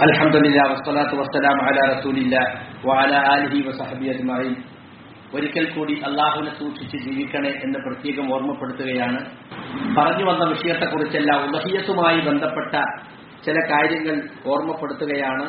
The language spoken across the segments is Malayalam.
അൽഹംദുലില്ലാ വസ്സലാത്തു വസ്സലാം അലാ റസൂലില്ലാ വഅലാ ആലിഹി വസഹബി അജ്മഈൻ ഒരിക്കൽ കൂടി അള്ളാഹുവിനെ സൂക്ഷിച്ച് ജീവിക്കണേ എന്ന് പ്രത്യേകം ഓർമ്മപ്പെടുത്തുകയാണ് പറഞ്ഞു വന്ന വിഷയത്തെക്കുറിച്ചല്ല ഉലഹിയത്തുമായി ബന്ധപ്പെട്ട ചില കാര്യങ്ങൾ ഓർമ്മപ്പെടുത്തുകയാണ്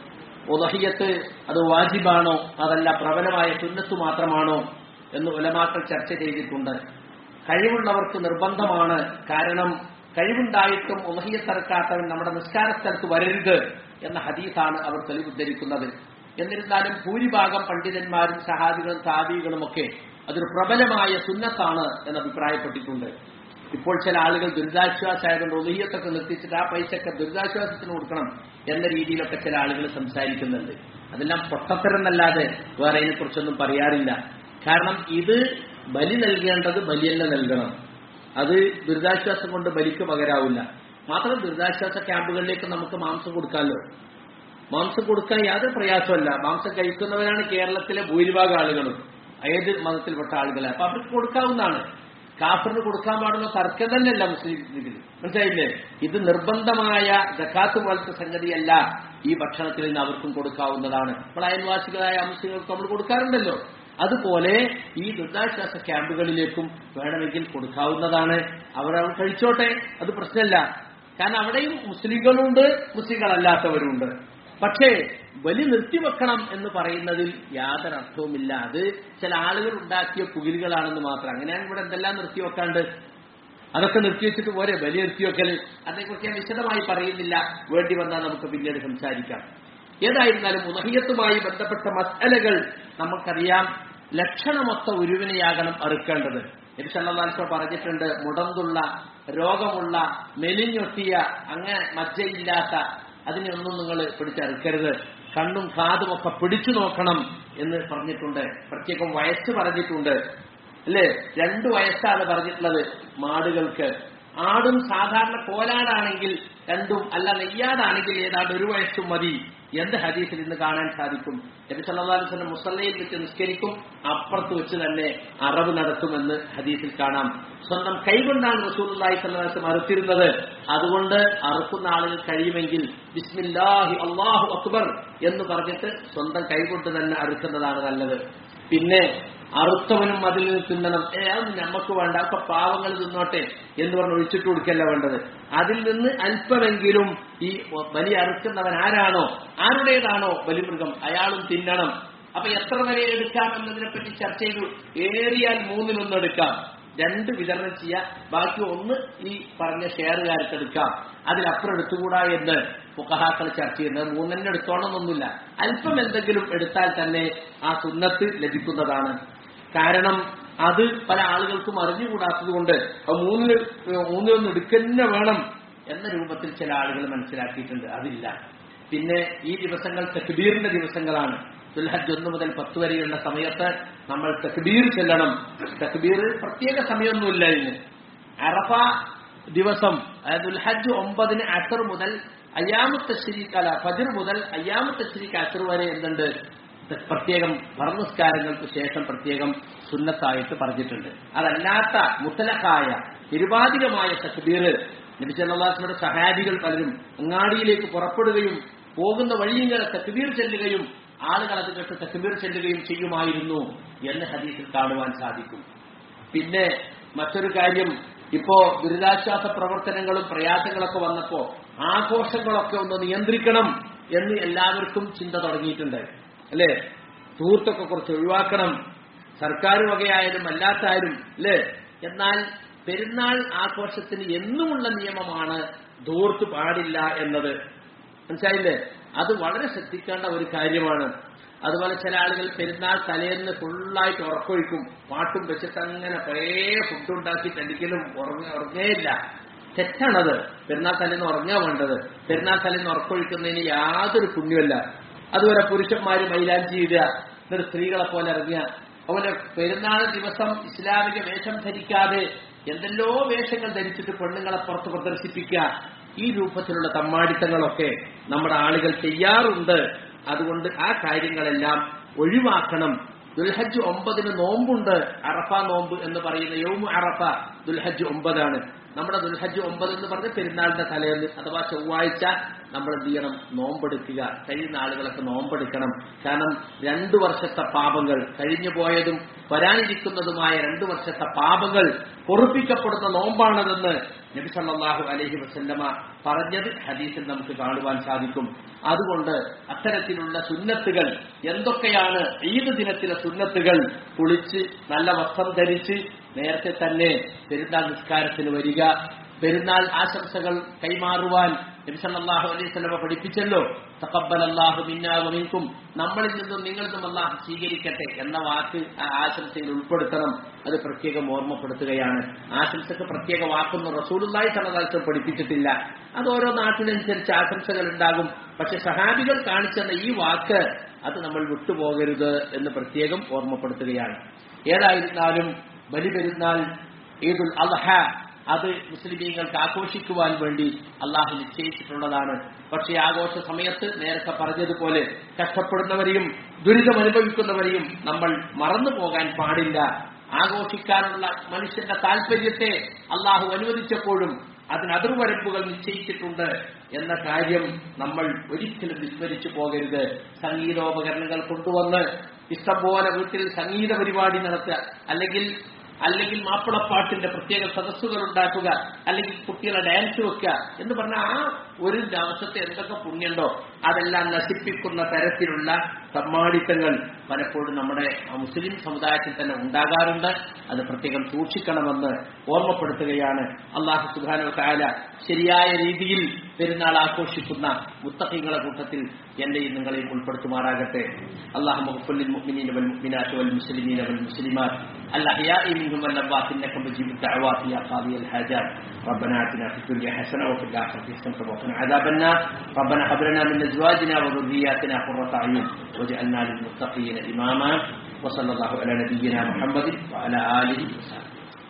ഉലഹിയത്ത് അത് വാജിബാണോ അതല്ല പ്രബലമായ സുന്നത്ത് മാത്രമാണോ എന്ന് ഉലമാക്കൾ ചർച്ച ചെയ്തിട്ടുണ്ട് കഴിവുള്ളവർക്ക് നിർബന്ധമാണ് കാരണം കഴിവുണ്ടായിട്ടും ഉലഹിയത്തിറക്കാത്തവൻ നമ്മുടെ നിസ്കാര സ്ഥലത്ത് വരരുത് എന്ന ഹദീസാണ് അവർ തെളിവുദ്ധരിക്കുന്നത് എന്നിരുന്നാലും ഭൂരിഭാഗം പണ്ഡിതന്മാരും സഹാബികളും താബികളും ഒക്കെ അതൊരു പ്രബലമായ സുന്നത്താണ് എന്ന് അഭിപ്രായപ്പെട്ടിട്ടുണ്ട് ഇപ്പോൾ ചില ആളുകൾ ദുരിതാശ്വാസമായതുകൊണ്ട് ഒലിയത്തൊക്കെ നിർത്തിച്ചിട്ട് ആ പൈസയൊക്കെ ദുരിതാശ്വാസത്തിന് കൊടുക്കണം എന്ന രീതിയിലൊക്കെ ചില ആളുകൾ സംസാരിക്കുന്നുണ്ട് അതെല്ലാം പൊട്ടത്തരെന്നല്ലാതെ വേറെ അതിനെക്കുറിച്ചൊന്നും പറയാറില്ല കാരണം ഇത് ബലി നൽകേണ്ടത് ബലിയല്ല നൽകണം അത് ദുരിതാശ്വാസം കൊണ്ട് ബലിക്ക് പകരാവില്ല മാത്രം ദുരിതാശ്വാസ ക്യാമ്പുകളിലേക്ക് നമുക്ക് മാംസം കൊടുക്കാമല്ലോ മാംസം കൊടുക്കാൻ യാതൊരു പ്രയാസമല്ല മാംസം കഴിക്കുന്നവരാണ് കേരളത്തിലെ ഭൂരിഭാഗം ആളുകളും ഏത് മതത്തിൽപ്പെട്ട ആളുകളെ അപ്പൊ അവർക്ക് കൊടുക്കാവുന്നതാണ് കാഫറിന് കൊടുക്കാൻ പാടുന്ന തർക്കം തന്നെയല്ല മുസ്ലിം ഇതിൽ മനസ്സിലായില്ലേ ഇത് നിർബന്ധമായ ജക്കാത്ത് പോലത്തെ സംഗതിയല്ല ഈ ഭക്ഷണത്തിൽ നിന്ന് അവർക്കും കൊടുക്കാവുന്നതാണ് നമ്മൾ അയൽവാസികളായ മുസ്ലിങ്ങൾക്ക് നമ്മൾ കൊടുക്കാറുണ്ടല്ലോ അതുപോലെ ഈ ദുരിതാശ്വാസ ക്യാമ്പുകളിലേക്കും വേണമെങ്കിൽ കൊടുക്കാവുന്നതാണ് അവർ അവർ കഴിച്ചോട്ടെ അത് പ്രശ്നമല്ല കാരണം അവിടെയും മുസ്ലിങ്ങളുണ്ട് മുസ്ലിങ്ങളല്ലാത്തവരുണ്ട് പക്ഷേ ബലി നിർത്തിവെക്കണം എന്ന് പറയുന്നതിൽ യാതൊരു അർത്ഥവുമില്ല അത് ചില ആളുകൾ ഉണ്ടാക്കിയ കുകിലുകളാണെന്ന് മാത്രം അങ്ങനെയാണ് ഇവിടെ എന്തെല്ലാം നിർത്തിവെക്കാണ്ട് അതൊക്കെ നിർത്തിവെച്ചിട്ട് പോരെ ബലി നിർത്തിവെക്കൽ അതിനെക്കുറിച്ച് ഞാൻ വിശദമായി പറയുന്നില്ല വേണ്ടി വന്നാൽ നമുക്ക് പിന്നീട് സംസാരിക്കാം ഏതായിരുന്നാലും ഉദഹിയത്തുമായി ബന്ധപ്പെട്ട മസലകൾ നമുക്കറിയാം ലക്ഷണമൊത്ത ഉരുവിനെയാകണം അറുക്കേണ്ടത് എരിശല്ലാൽസോ പറഞ്ഞിട്ടുണ്ട് മുടന്തുള്ള രോഗമുള്ള മെലിഞ്ഞൊട്ടിയ അങ്ങനെ മജ്ജയില്ലാത്ത അതിനെയൊന്നും നിങ്ങൾ പിടിച്ചറുക്കരുത് കണ്ണും കാതും ഒക്കെ പിടിച്ചു നോക്കണം എന്ന് പറഞ്ഞിട്ടുണ്ട് പ്രത്യേകം വയസ്സ് പറഞ്ഞിട്ടുണ്ട് അല്ലേ രണ്ടു വയസ്സാണ് പറഞ്ഞിട്ടുള്ളത് മാടുകൾക്ക് ആടും സാധാരണ കോലാടാണെങ്കിൽ രണ്ടും അല്ല നെയ്യാടാണെങ്കിൽ ഏതാണ്ട് ഒരു വയസ്സും മതി എന്ത് ഹദീസിൽ ഇന്ന് കാണാൻ സാധിക്കും നബി സല്ലല്ലാഹു അലൈഹി വസല്ലം മുസല്ലയിൽ വെച്ച് നിസ്കരിക്കും അപ്പുറത്ത് വെച്ച് തന്നെ അറവ് നടത്തുമെന്ന് ഹദീസിൽ കാണാം സ്വന്തം കൈകൊണ്ടാണ് റസൂലുള്ളാഹി സ്വല്ലല്ലാഹു അലൈഹി വസല്ലം അറുത്തിരുന്നത് അതുകൊണ്ട് അറുക്കുന്ന ആളുകൾ കഴിയുമെങ്കിൽ ബിസ്മില്ലാഹി അല്ലാഹു അക്ബർ എന്ന് പറഞ്ഞിട്ട് സ്വന്തം കൈകൊണ്ട് തന്നെ അറുക്കുന്നതാണ് നല്ലത് പിന്നെ അറുത്തവനും അതിൽ നിന്ന് തിന്നണം ഏ അത് നമുക്ക് വേണ്ട അപ്പൊ പാവങ്ങൾ തിന്നോട്ടെ എന്ന് പറഞ്ഞ് ഒഴിച്ചിട്ട് കൊടുക്കല്ല വേണ്ടത് അതിൽ നിന്ന് അല്പമെങ്കിലും ഈ ബലി അറുക്കുന്നവൻ ആരാണോ ആരുടേതാണോ ബലിമൃഗം അയാളും തിന്നണം അപ്പൊ എത്ര വരെ എടുക്കാം എന്നതിനെ പറ്റി ചർച്ച ചെയ്തു ഏറിയാൽ മൂന്നിലൊന്ന് എടുക്കാം രണ്ട് വിതരണം ചെയ്യാം ബാക്കി ഒന്ന് ഈ പറഞ്ഞ ഷെയറുകാർക്ക് എടുക്കാം അതിലപ്പുറം എടുത്തുകൂടാ എന്ന് മുഖഹാക്കൾ ചർച്ച ചെയ്യുന്നത് മൂന്നെണ്ണം എടുത്തോണമെന്നൊന്നുമില്ല അല്പം എന്തെങ്കിലും എടുത്താൽ തന്നെ ആ സുന്നത്ത് ലഭിക്കുന്നതാണ് കാരണം അത് പല ആളുകൾക്കും അറിഞ്ഞുകൂടാത്തത് കൊണ്ട് മൂന്നിൽ മൂന്നിലൊന്ന് എടുക്കന്നെ വേണം എന്ന രൂപത്തിൽ ചില ആളുകൾ മനസ്സിലാക്കിയിട്ടുണ്ട് അതില്ല പിന്നെ ഈ ദിവസങ്ങൾ തക്ബീറിന്റെ ദിവസങ്ങളാണ് ദുൽഹജ് ഒന്ന് മുതൽ പത്ത് വരെയുള്ള സമയത്ത് നമ്മൾ തക്ബീർ ചെല്ലണം തക്ബീർ പ്രത്യേക സമയമൊന്നുമില്ല ഇന്ന് അറഫ ദിവസം അതായത് ദുൽഹജ് ഒമ്പതിന് അസർ മുതൽ അയ്യാമത്തെ ശരീക്ക് അല്ല ഫജർ മുതൽ അയ്യാമത്തെ ശരീക്ക് അസർ വരെ എന്തുണ്ട് പ്രത്യേകം വർണ്ണസ്കാരങ്ങൾക്ക് ശേഷം പ്രത്യേകം സുന്നത്തായിട്ട് പറഞ്ഞിട്ടുണ്ട് അതല്ലാത്ത മുത്തലക്കായ നിരുപാധികമായ തക്ബീർ നബി സല്ലാസ്മയുടെ സഹാബികൾ പലരും അങ്ങാടിയിലേക്ക് പുറപ്പെടുകയും പോകുന്ന വഴിയിങ്ങനെ തക്ബീർ ചെല്ലുകയും ആളുകൾ അത് കേട്ട് തക്ബീർ ചെല്ലുകയും ചെയ്യുമായിരുന്നു എന്ന് ഹദീസിൽ കാണുവാൻ സാധിക്കും പിന്നെ മറ്റൊരു കാര്യം ഇപ്പോ ദുരിതാശ്വാസ പ്രവർത്തനങ്ങളും പ്രയാസങ്ങളൊക്കെ വന്നപ്പോ ആഘോഷങ്ങളൊക്കെ ഒന്ന് നിയന്ത്രിക്കണം എന്ന് എല്ലാവർക്കും ചിന്ത തുടങ്ങിയിട്ടുണ്ട് അല്ലേ ധൂർത്തൊക്കെ കുറച്ച് ഒഴിവാക്കണം സർക്കാർ വകയായാലും അല്ലാത്തായാലും അല്ലേ എന്നാൽ പെരുന്നാൾ ആഘോഷത്തിന് എന്നുമുള്ള നിയമമാണ് ധൂർത്ത് പാടില്ല എന്നത് മനസ്സിലായില്ലേ അത് വളരെ ശ്രദ്ധിക്കേണ്ട ഒരു കാര്യമാണ് അതുപോലെ ചില ആളുകൾ പെരുന്നാൾ തലേന്ന് ഫുള്ളായിട്ട് ഉറക്കൊഴിക്കും പാട്ടും വെച്ചിട്ട് അങ്ങനെ പഴയ ഫുഡ് ഉണ്ടാക്കിയിട്ട് അടിക്കലും ഉറങ്ങ ഉറങ്ങേയില്ല തെറ്റാണത് പെരുന്നാൾ തലേന്ന് ഉറങ്ങാൻ വേണ്ടത് പെരുന്നാൾ തലേന്ന് ഉറക്കൊഴിക്കുന്നതിന് യാതൊരു പുണ്യമല്ല അതുപോലെ പുരുഷന്മാര് മൈലാഞ്ചി ഇടുക എന്നിട്ട് സ്ത്രീകളെ പോലെ ഇറങ്ങുക അതുപോലെ പെരുന്നാൾ ദിവസം ഇസ്ലാമിക വേഷം ധരിക്കാതെ എന്തെല്ലോ വേഷങ്ങൾ ധരിച്ചിട്ട് പെണ്ണുങ്ങളെ പുറത്ത് പ്രദർശിപ്പിക്കുക ഈ രൂപത്തിലുള്ള തമ്മാടിത്തങ്ങളൊക്കെ നമ്മുടെ ആളുകൾ ചെയ്യാറുണ്ട് അതുകൊണ്ട് ആ കാര്യങ്ങളെല്ലാം ഒഴിവാക്കണം ദുൽഹജ് ഒമ്പതിന് നോമ്പുണ്ട് അറഫ നോമ്പ് എന്ന് പറയുന്ന യൗമു അറഫ ദുൽഹജ് ഒമ്പതാണ് നമ്മുടെ ദുൽഹജ് ഒമ്പത് എന്ന് പറഞ്ഞ പെരുന്നാളിന്റെ തലേന്ന് അഥവാ ചൊവ്വാഴ്ച നമ്മൾ എന്ത് ചെയ്യണം നോമ്പെടുക്കുക കഴിയുന്ന ആളുകളൊക്കെ നോമ്പെടുക്കണം കാരണം രണ്ടു വർഷത്തെ പാപങ്ങൾ കഴിഞ്ഞു പോയതും വരാനിരിക്കുന്നതുമായ രണ്ടു വർഷത്തെ പാപങ്ങൾ പൊറുപ്പിക്കപ്പെടുന്ന നോമ്പാണതെന്ന് നബി സല്ലല്ലാഹു അലൈഹി വസല്ലമ പറഞ്ഞത് ഹദീസിൽ നമുക്ക് കാണുവാൻ സാധിക്കും അതുകൊണ്ട് അത്തരത്തിലുള്ള സുന്നത്തുകൾ എന്തൊക്കെയാണ് ഈദ് ദിനത്തിലെ സുന്നത്തുകൾ കുളിച്ച് നല്ല വസ്ത്രം ധരിച്ച് നേരത്തെ തന്നെ പെരുന്നാൾ നിസ്കാരത്തിന് വരിക പെരുന്നാൾ ആശംസകൾ കൈമാറുവാൻ നബി സല്ലല്ലാഹു അലൈഹി വസല്ലമ പഠിപ്പിച്ചല്ലോ തഖബ്ബൽ അല്ലാഹു മിന്നാ വമിൻകും നമ്മളിൽ നിന്നും നിങ്ങളിൽ നിന്നും അല്ലാഹു സ്വീകരിക്കട്ടെ എന്ന വാക്ക് ആ ആശംസയിൽ ഉൾപ്പെടുത്തണം അത് പ്രത്യേകം ഓർമ്മപ്പെടുത്തുകയാണ് ആശംസക്ക് പ്രത്യേക വാക്കൊന്നും റസൂലുള്ളാഹി സല്ലല്ലാഹു പഠിപ്പിച്ചിട്ടില്ല അത് ഓരോ നാട്ടിനനുസരിച്ച് ആശംസകൾ ഉണ്ടാകും പക്ഷെ സഹാബികൾ കാണിച്ചെന്ന ഈ വാക്ക് അത് നമ്മൾ വിട്ടുപോകരുത് എന്ന് പ്രത്യേകം ഓർമ്മപ്പെടുത്തുകയാണ് ഏതായിരുന്നാലും ബലി പെരുന്നാൾ ഈദുൽ അദ്ഹ അത് മുസ്ലിമീങ്ങൾക്ക് ആഘോഷിക്കുവാൻ വേണ്ടി അള്ളാഹു നിശ്ചയിച്ചിട്ടുള്ളതാണ് പക്ഷേ ആഘോഷ സമയത്ത് നേരത്തെ പറഞ്ഞതുപോലെ കഷ്ടപ്പെടുന്നവരെയും ദുരിതം അനുഭവിക്കുന്നവരെയും നമ്മൾ മറന്നു പോകാൻ പാടില്ല ആഘോഷിക്കാനുള്ള മനുഷ്യന്റെ താല്പര്യത്തെ അള്ളാഹു അനുവദിച്ചപ്പോഴും അതിന് അതിർവരമ്പുകൾ നിശ്ചയിച്ചിട്ടുണ്ട് എന്ന കാര്യം നമ്മൾ ഒരിക്കലും വിസ്മരിച്ചു പോകരുത് സംഗീതോപകരണങ്ങൾ കൊണ്ടുവന്ന് ഇഷ്ടംപോലെ വീട്ടിൽ സംഗീത പരിപാടി നടത്തുക അല്ലെങ്കിൽ അല്ലെങ്കിൽ മാപ്പിളപ്പാട്ടിന്റെ പ്രത്യേക സദസ്സുകൾ ഉണ്ടാക്കുക അല്ലെങ്കിൽ കുട്ടികളെ ഡാൻസ് വെക്കുക എന്ന് പറഞ്ഞാൽ ആ ഒരു ദിവസത്തെ എന്തൊക്കെ പുണ്യമുണ്ടോ അതെല്ലാം നശിപ്പിക്കുന്ന തരത്തിലുള്ള തമ്മാടിത്തങ്ങൾ പലപ്പോഴും നമ്മുടെ മുസ്ലിം സമുദായത്തിൽ തന്നെ ഉണ്ടാകാറുണ്ട് അത് പ്രത്യേകം സൂക്ഷിക്കണമെന്ന് ഓർമ്മപ്പെടുത്തുകയാണ് അള്ളാഹു സുബാനോ കാല ശരിയായ രീതിയിൽ പെരുന്നാൾ ആഘോഷിക്കുന്ന മുത്തഖിങ്ങളെ കൂട്ടത്തിൽ എന്റെയും നിങ്ങളെയും ഉൾപ്പെടുത്തുമാറാകട്ടെ അള്ളാഹു മുഹഫുല്ലിൽ മുഅ്മിനീന വൽ മുഅ്മിനാത്ത് വൽ മുസ്ലിമീന വൽ മുസ്ലിമാത്ത് الأحياء منهم والأموات إنك مجيب الدعوات يا قاضي الحاجات ربنا آتنا في الدنيا حسنة وفي الآخرة حسنة وقنا عذاب النار ربنا هب لنا من أزواجنا وذرياتنا قرة أعين واجعلنا للمتقين إماما وصلى الله على نبينا محمد وعلى آله وصحبه